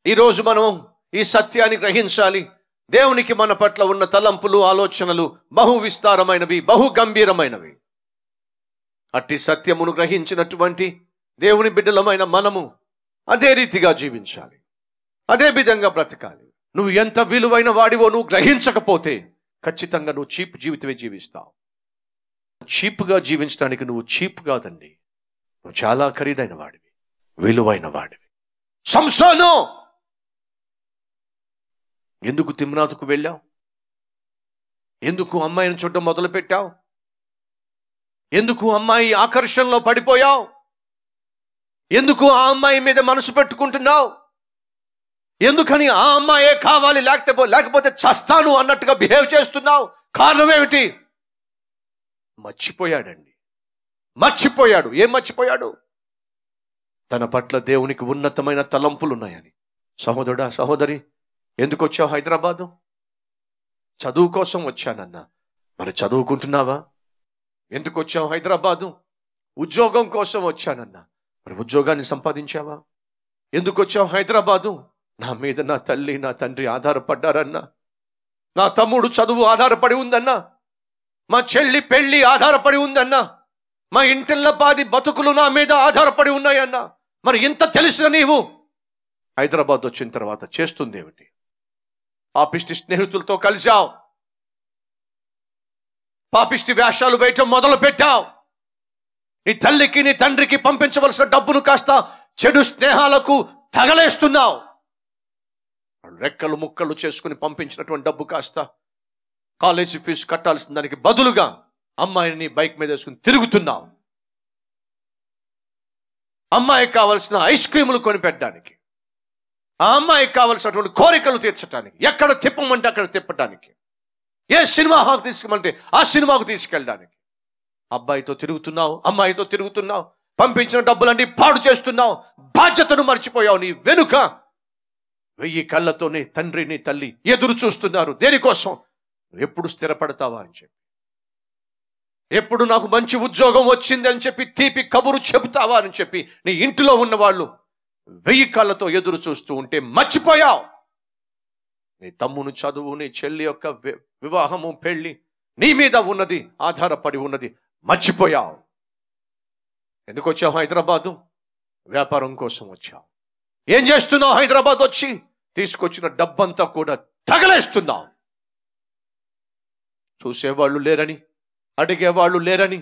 ఈరోజు మనం ఈ సత్యాన్ని గ్రహించాలి దేవునికి మన పట్ల ఉన్న తలంపులు ఆలోచనలు బహు విస్తారమైనవి బహు గంభీరమైనవి అట్టి సత్యమును గ్రహించినటువంటి దేవుని బిడ్డలమైన మనము అదే రీతిగా జీవించాలి అదే విధంగా బ్రతకాలి నువ్వు ఎంత విలువైన వాడివో నువ్వు గ్రహించకపోతే ఖచ్చితంగా నువ్వు చీప్ జీవితమే జీవిస్తావు చీప్గా జీవించడానికి నువ్వు చీప్ కాదండి నువ్వు చాలా ఖరీదైన వాడివి విలువైన వాడివి సంసోను ఎందుకు తిమ్నాథుకు వెళ్ళావు ఎందుకు అమ్మాయిని చూడడం మొదలు పెట్టావు ఎందుకు అమ్మాయి ఆకర్షణలో పడిపోయావు ఎందుకు ఆ అమ్మాయి మీద మనసు పెట్టుకుంటున్నావు ఎందుకని ఆ అమ్మాయే కావాలి లేకపోతే లేకపోతే చస్తాను అన్నట్టుగా బిహేవ్ చేస్తున్నావు కారణం ఏమిటి మర్చిపోయాడండి మర్చిపోయాడు ఏం మర్చిపోయాడు తన పట్ల దేవునికి ఉన్నతమైన తలంపులు ఉన్నాయని సహోదరుడా సహోదరి ఎందుకు వచ్చావు హైదరాబాదు చదువు కోసం వచ్చానన్నా మరి చదువుకుంటున్నావా ఎందుకు వచ్చావు హైదరాబాదు ఉద్యోగం కోసం వచ్చానన్నా మరి ఉద్యోగాన్ని సంపాదించావా ఎందుకు వచ్చావు హైదరాబాదు నా మీద నా తల్లి నా తండ్రి ఆధారపడ్డారన్నా నా తమ్ముడు చదువు ఆధారపడి ఉందన్నా మా చెల్లి పెళ్లి ఆధారపడి ఉందన్నా మా ఇంటిల్ల పాది బతుకులు నా మీద ఆధారపడి ఉన్నాయన్నా మరి ఇంత తెలిసిన నీవు హైదరాబాద్ వచ్చిన తర్వాత చేస్తుంది ఏమిటి పాపిష్టి స్నేహితులతో కలిశావు పాపిష్టి వేషాలు వేయటం మొదలు పెట్టావు నీ తల్లికి నీ తండ్రికి పంపించవలసిన డబ్బును కాస్త చెడు స్నేహాలకు తగలేస్తున్నావు వాళ్ళు రెక్కలు ముక్కలు చేసుకుని పంపించినటువంటి డబ్బు కాస్త కాలేజీ ఫీజు కట్టాల్సిన దానికి బదులుగా అమ్మాయిని బైక్ మీద వేసుకుని తిరుగుతున్నావు అమ్మాయికి కావలసిన ఐస్ క్రీములు కొనిపెట్టడానికి ఆ అమ్మాయికి కావలసినటువంటి కోరికలు తీర్చడానికి ఎక్కడ తిప్పమంటే అక్కడ తిప్పడానికి ఏ సినిమా హాల్ తీసుకెళ్ళమంటే ఆ సినిమాకు తీసుకెళ్ళడానికి అబ్బాయితో తిరుగుతున్నావు అమ్మాయితో తిరుగుతున్నావు పంపించిన డబ్బులన్నీ పాడు చేస్తున్నావు బాధ్యతను మర్చిపోయావు నీ వెనుక వెయ్యి కళ్ళతో నీ తండ్రి నీ తల్లి ఎదురు చూస్తున్నారు దేనికోసం నువ్వు ఎప్పుడు స్థిరపడతావా అని చెప్పి ఎప్పుడు నాకు మంచి ఉద్యోగం వచ్చింది అని చెప్పి తీపి కబురు చెబుతావా అని చెప్పి నీ ఇంటిలో ఉన్న వాళ్ళు వెయ్యి కళ్ళతో ఎదురు చూస్తూ ఉంటే మర్చిపోయావు నీ తమ్ముని చదువు నీ చెల్లి యొక్క వి- వివాహము పెళ్లి నీ మీద ఉన్నది ఆధారపడి ఉన్నది మర్చిపోయావు ఎందుకు వచ్చావు హైదరాబాదు వ్యాపారం కోసం వచ్చావు ఏం చేస్తున్నావు హైదరాబాద్ వచ్చి తీసుకొచ్చిన డబ్బంతా కూడా తగలేస్తున్నావు చూసేవాళ్ళు లేరని అడిగేవాళ్ళు లేరని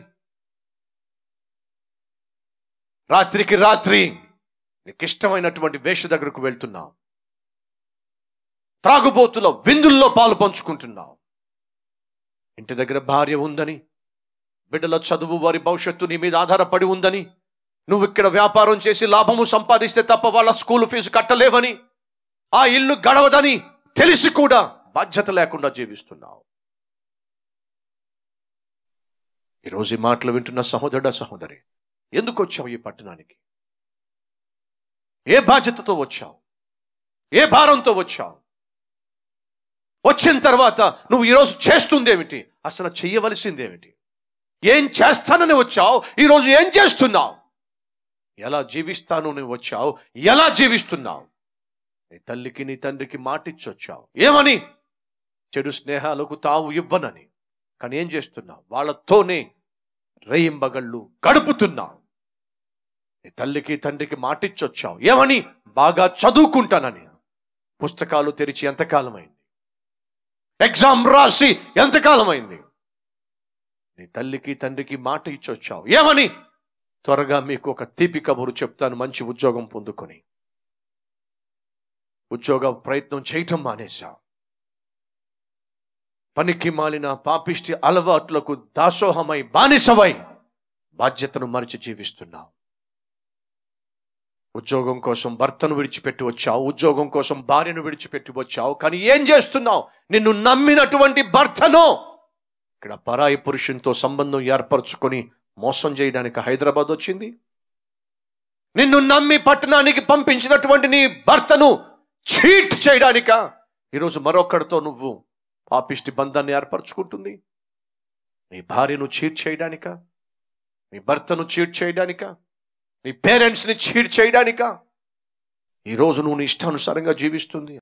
రాత్రికి రాత్రి నీకు ఇష్టమైనటువంటి వేష దగ్గరకు వెళ్తున్నావు త్రాగుబోతుల విందుల్లో పాలు పంచుకుంటున్నావు ఇంటి దగ్గర భార్య ఉందని బిడ్డల చదువు వారి భవిష్యత్తు నీ మీద ఆధారపడి ఉందని నువ్వు ఇక్కడ వ్యాపారం చేసి లాభము సంపాదిస్తే తప్ప వాళ్ళ స్కూల్ ఫీజు కట్టలేవని ఆ ఇల్లు గడవదని తెలిసి కూడా బాధ్యత లేకుండా జీవిస్తున్నావు ఈరోజు ఈ మాటలు వింటున్న సహోదరుడ సహోదరి ఎందుకు వచ్చావు ఈ పట్టణానికి ఏ బాధ్యతతో వచ్చావు ఏ భారంతో వచ్చావు వచ్చిన తర్వాత నువ్వు ఈరోజు చేస్తుందేమిటి అసలు చెయ్యవలసిందేమిటి ఏం చేస్తానని వచ్చావు ఈరోజు ఏం చేస్తున్నావు ఎలా జీవిస్తాను నువ్వు వచ్చావు ఎలా జీవిస్తున్నావు నీ తల్లికి నీ తండ్రికి మాటిచ్చి వచ్చావు ఏమని చెడు స్నేహాలకు తావు ఇవ్వనని కానీ ఏం చేస్తున్నావు వాళ్ళతోనే రేయింబగళ్ళు గడుపుతున్నావు నీ తల్లికి తండ్రికి మాటిచ్చి వచ్చావు ఏమని బాగా చదువుకుంటానని పుస్తకాలు తెరిచి ఎంతకాలమైంది ఎగ్జామ్ రాసి ఎంతకాలమైంది నీ తల్లికి తండ్రికి మాట ఇచ్చి వచ్చావు ఏమని త్వరగా మీకు ఒక తీపి కబురు చెప్తాను మంచి ఉద్యోగం పొందుకొని ఉద్యోగ ప్రయత్నం చేయటం మానేశావు పనికి మాలిన పాపిష్టి అలవాట్లకు దాసోహమై బానిసవై బాధ్యతను మరిచి జీవిస్తున్నావు ఉద్యోగం కోసం భర్తను విడిచిపెట్టి వచ్చావు ఉద్యోగం కోసం భార్యను విడిచిపెట్టి వచ్చావు కానీ ఏం చేస్తున్నావు నిన్ను నమ్మినటువంటి భర్తను ఇక్కడ పరాయి పురుషునితో సంబంధం ఏర్పరచుకొని మోసం చేయడానికి హైదరాబాద్ వచ్చింది నిన్ను నమ్మి పట్టణానికి పంపించినటువంటి నీ భర్తను చీట్ చేయడానిక ఈరోజు మరొకడితో నువ్వు పాపిష్టి బంధాన్ని ఏర్పరచుకుంటుంది నీ భార్యను చీట్ చేయడానిక నీ భర్తను చీట్ చేయడానిక నీ పేరెంట్స్ని చీట్ చేయడానిక ఈరోజు నువ్వు నీ ఇష్టానుసారంగా జీవిస్తుంది